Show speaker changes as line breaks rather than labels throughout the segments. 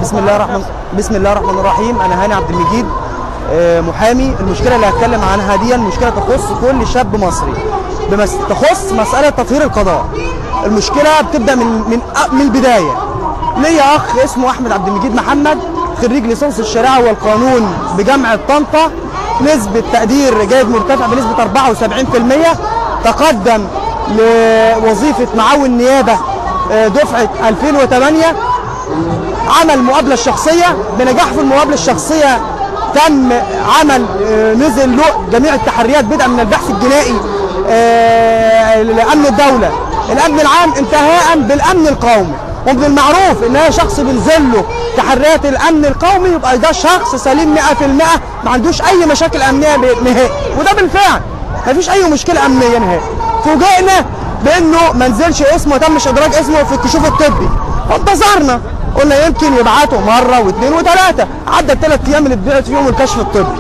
بسم الله الرحمن بسم الله الرحمن الرحيم انا هاني عبد المجيد آه، محامي المشكله اللي هتكلم عنها دي مشكله تخص كل شاب مصري بمس... تخص مساله تطهير القضاء المشكله بتبدا من من أ- من البدايه ليا اخ اسمه احمد عبد المجيد محمد خريج ليسانس الشريعه والقانون بجامعه طنطا نسبه تقدير جيد مرتفع بنسبه 74% تقدم لوظيفه معاون نيابه آه، دفعه 2008 عمل مقابله الشخصيه بنجاح في المقابله الشخصيه تم عمل آه، نزل له جميع التحريات بدءا من البحث الجنائي آه، لامن الدوله الامن العام انتهاء بالامن القومي ومن المعروف ان هي شخص بنزل له تحريات الامن القومي يبقى ده شخص سليم 100% ما عندوش اي مشاكل امنيه نهائي وده بالفعل ما فيش اي مشكله امنيه نهائي فوجئنا بانه ما نزلش اسمه وتمش ادراج اسمه في الكشوف الطبي فانتظرنا قلنا يمكن يبعتوا مره واثنين وثلاثه عدى الثلاث ايام اللي اتبعت فيهم الكشف الطبي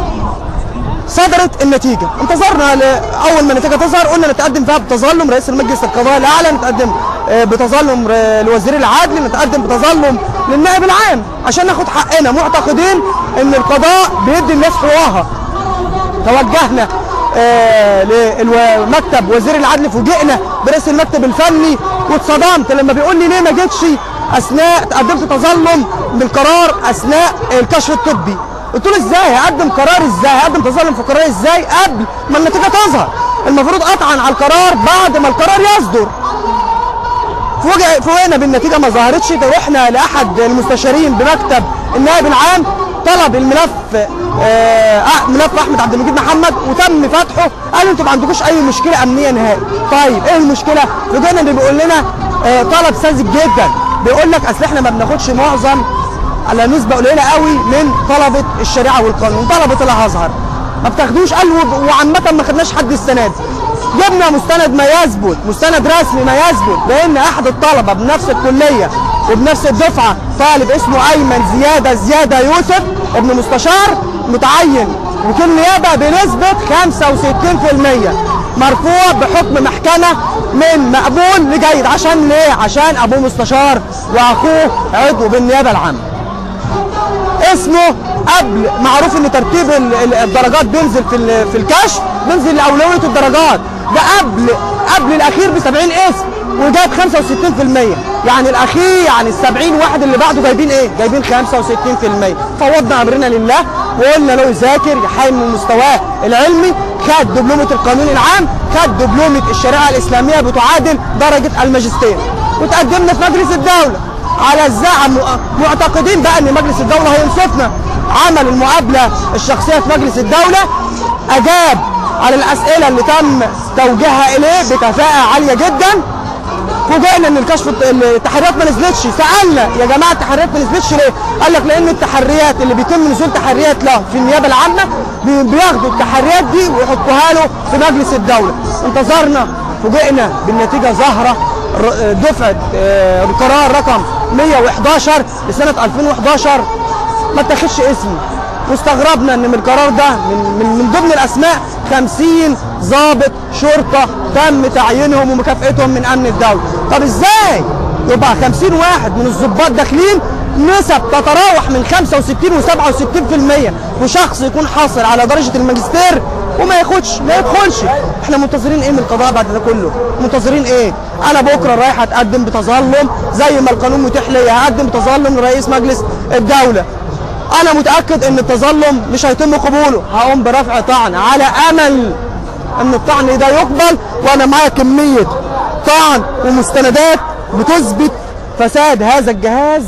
صدرت النتيجه انتظرنا ل- اول ما النتيجه تظهر قلنا نتقدم فيها بتظلم رئيس المجلس القضائي الاعلى نتقدم آه، بتظلم ر- لوزير العدل نتقدم بتظلم للنائب العام عشان ناخد حقنا معتقدين ان القضاء بيدي الناس حقوقها توجهنا آه لمكتب وزير العدل فوجئنا برئيس المكتب الفني واتصدمت لما بيقول لي ليه ما جيتش اثناء قدمت تظلم بالقرار اثناء الكشف الطبي قلت له ازاي هقدم قرار ازاي هقدم تظلم في قرار ازاي قبل ما النتيجه تظهر المفروض اطعن على القرار بعد ما القرار يصدر فوجئ فوجئنا بالنتيجه ما ظهرتش رحنا لاحد المستشارين بمكتب النائب العام طلب الملف آه آه، ملف احمد عبد المجيد محمد وتم فتحه قال انتوا ما عندكوش اي مشكله امنيه نهائي طيب ايه المشكله فوجئنا اللي بيقول لنا آه طلب ساذج جدا بيقول لك اصل احنا ما بناخدش معظم على نسبه قليله قوي من طلبه الشريعه والقانون طلبه الازهر ما بتاخدوش قال و- وعامه ما خدناش حد السنه دي جبنا مستند ما يثبت مستند رسمي ما يثبت بان احد الطلبه بنفس الكليه وبنفس الدفعه طالب اسمه ايمن زياده زياده يوسف ابن مستشار متعين وكيل نيابه بنسبه 65% مرفوع بحكم محكمه من مقبول لجيد عشان ليه؟ عشان ابوه مستشار واخوه عضو بالنيابه العامه. اسمه قبل معروف ان ترتيب ال- ال- الدرجات بينزل في ال- في الكشف بينزل لاولويه الدرجات ده قبل قبل الاخير ب 70 اسم وجايب 65% يعني الاخير يعني ال 70 واحد اللي بعده جايبين ايه؟ جايبين 65% فوضنا امرنا لله وقلنا له يذاكر يحاول من مستواه العلمي خد دبلومه القانون العام خد دبلومه الشريعه الاسلاميه بتعادل درجه الماجستير وتقدمنا في مجلس الدوله على الزعم معتقدين بقى ان مجلس الدوله هينصفنا عمل المقابله الشخصيه في مجلس الدوله اجاب على الاسئله اللي تم توجيهها اليه بكفاءه عاليه جدا فوجئنا ان الكشف التحريات ما نزلتش سالنا يا جماعه التحريات ما نزلتش ليه؟ قال لك لان التحريات اللي بيتم نزول تحريات له في النيابه العامه بي- بياخدوا التحريات دي ويحطوها له في مجلس الدوله انتظرنا فوجئنا بالنتيجه ظاهره ر- دفعه آه، القرار رقم 111 لسنه 2011 ما اتاخدش اسمي واستغربنا ان من القرار ده من من, من ضمن الاسماء 50 ضابط شرطه تم تعيينهم ومكافئتهم من امن الدوله طب ازاي يبقى 50 واحد من الضباط داخلين نسب تتراوح من 65 و67% وشخص يكون حاصل على درجه الماجستير وما ياخدش ما يدخلش احنا منتظرين ايه من القضاء بعد ده كله منتظرين ايه انا بكره رايح اتقدم بتظلم زي ما القانون متيح ليا هقدم بتظلم لرئيس مجلس الدوله انا متاكد ان التظلم مش هيتم قبوله هقوم برفع طعن على امل ان الطعن ده يقبل وانا معايا كميه طعن ومستندات بتثبت فساد هذا الجهاز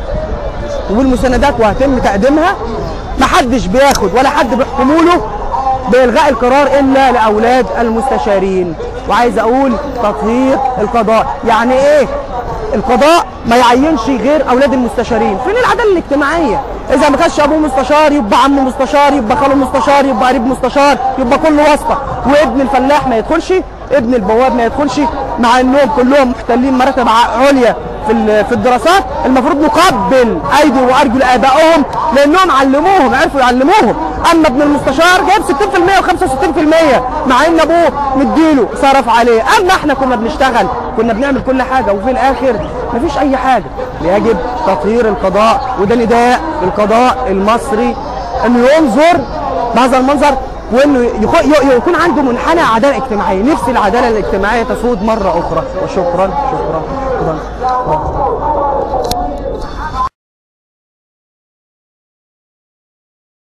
والمساندات وهيتم تقديمها محدش بياخد ولا حد بيحكموا له بإلغاء القرار إلا لأولاد المستشارين وعايز أقول تطهير القضاء يعني إيه القضاء ما يعينش غير أولاد المستشارين فين العدالة الاجتماعية إذا ما كانش أبوه مستشار يبقى عمه مستشار يبقى خاله مستشار يبقى قريب مستشار يبقى كله واسطة وابن الفلاح ما يدخلش ابن البواب ما يدخلش مع انهم كلهم محتلين مراتب ع- عليا في ال- في الدراسات المفروض نقبل ايدي وارجل ابائهم لانهم علموهم عرفوا يعلموهم اما ابن المستشار جايب 60% و65% مع ان ابوه مديله صرف عليه اما احنا كنا بنشتغل كنا بنعمل كل حاجه وفي الاخر مفيش اي حاجه يجب تطهير القضاء وده نداء للقضاء المصري انه ينظر بهذا المنظر وانه يخ- ي- يكون عنده منحنى عداله اجتماعيه نفس العداله الاجتماعيه تسود مره اخرى وشكرا شكرا شكرا